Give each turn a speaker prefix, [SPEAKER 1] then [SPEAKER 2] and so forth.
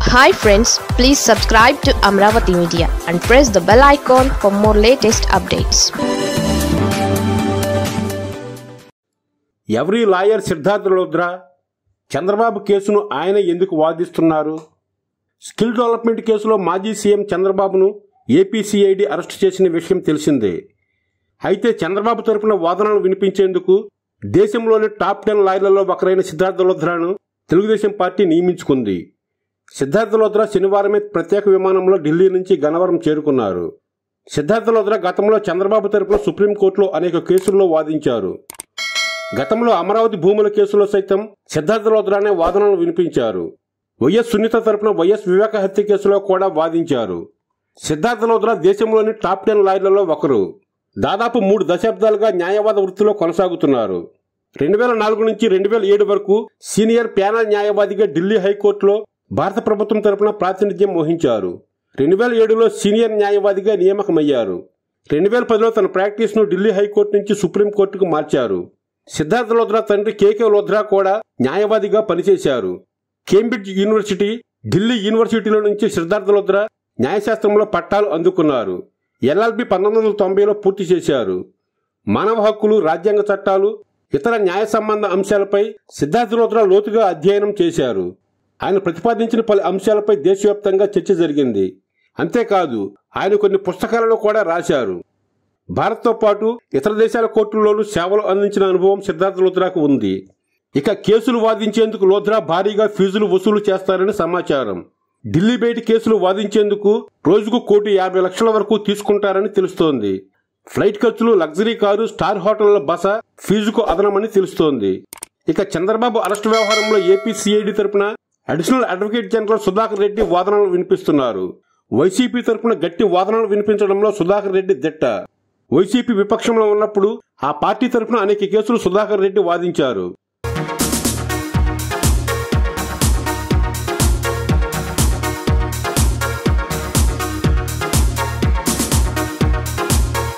[SPEAKER 1] hi friends please subscribe to Amaravati media and press the bell icon for more latest updates
[SPEAKER 2] ఎవరి lawyer Siddharth Luthra Chandrababu కేసును ఆయన ఎందుకు వాదిస్తున్నారు skill development కేసులో మాజీ సీఎం చంద్రబాబును ఏపీసీఐడి అరెస్టు చేసిన విషయం తెలిసిందే అయితే చంద్రబాబు తరపున వాదనలు వినిపించేందుకు దేశంలోని టాప్ టెన్ లాయర్లలో ఒకరైన సిద్ధార్థ లోద్రాను తెలుగుదేశం పార్టీ నియమించుకుంది సిద్ధార్థ లోద్రా శనివారమే ప్రత్యేక విమానంలో ఢిల్లీ నుంచి గన్నవరం చేరుకున్నారు సిద్ధార్థ లోద్రా గతంలో చంద్రబాబు తరపున సుప్రీంకోర్టులో అనేక కేసుల్లో వాదించారు గతంలో అమరావతి భూముల కేసులో సైతం సిద్ధార్థ లోద్రానే వాదనలు వినిపించారు వైఎస్ సునీత తరపున వైఎస్ వివేక హత్య కేసులో కూడా వాదించారు సిద్ధార్థ లోద్రా దేశంలోని టాప్ టెన్ లాయర్లలో ఒకరు దాదాపు మూడు దశాబ్దాలుగా న్యాయవాద వృత్తిలో కొనసాగుతున్నారు రెండు వేల నాలుగు నుంచి రెండు వేల ఏడు వరకు సీనియర్ ప్యానల్ న్యాయవాదిగా ఢిల్లీ హైకోర్టులో భారత ప్రభుత్వం తరపున ప్రాతినిధ్యం వహించారు రెండు వేల ఏడులో సీనియర్ న్యాయవాదిగా నియామకమయ్యారు రెండు వేల పదిలో తన ప్రాక్టీస్ను ఢిల్లీ హైకోర్టు నుంచి సుప్రీంకోర్టుకు మార్చారు సిద్ధార్థ లోద్రా తండ్రి కేకే లోద్రా కూడా న్యాయవాదిగా పనిచేశారు కేంబ్రిడ్జ్ యూనివర్సిటీ ఢిల్లీ యూనివర్సిటీలో నుంచి సిద్ధార్థ లోద్రా న్యాయశాస్త్రంలో పట్టాలు అందుకున్నారు ఎల్ఎల్బి పంతొమ్మిది వందల తొంభైలో పూర్తి చేశారు మానవ హక్కులు రాజ్యాంగ చట్టాలు ఇతర న్యాయ సంబంధ అంశాలపై సిద్ధార్థ లోత్రా లోతుగా అధ్యయనం చేశారు ఆయన ప్రతిపాదించిన పలు అంశాలపై దేశవ్యాప్తంగా చర్చ జరిగింది అంతేకాదు ఆయన కొన్ని పుస్తకాలను కూడా రాశారు భారత్తో పాటు ఇతర దేశాల కోర్టుల్లోనూ సేవలు అందించిన అనుభవం సిద్ధార్థ లోత్రాకు ఉంది ఇక కేసులు వాదించేందుకు లోత్రా భారీగా ఫీజులు వసూలు చేస్తారని సమాచారం ఢిల్లీ బయట కేసులు వాదించేందుకు రోజుకు కోటి యాభై లక్షల వరకు తీసుకుంటారని తెలుస్తోంది ఫ్లైట్ ఖర్చులు లగ్జరీ కారు స్టార్ హోటళ్ల బస ఫీజుకు అదనమని తెలుస్తోంది ఇక చంద్రబాబు అరెస్టు వ్యవహారంలో ఏపీ సిఐడి తరపున additional advocate general Sudhakar Reddy వాదనలు వినిపిస్తున్నారు వైసీపీ తరపున గట్టి వాదనలు వినిపించడంలో సుధాకర్ రెడ్డి దిట్ట వైసీపీ విపక్షంలో ఉన్నప్పుడు ఆ పార్టీ తరపున అనేక కేసులు సుధాకర్ రెడ్డి వాదించారు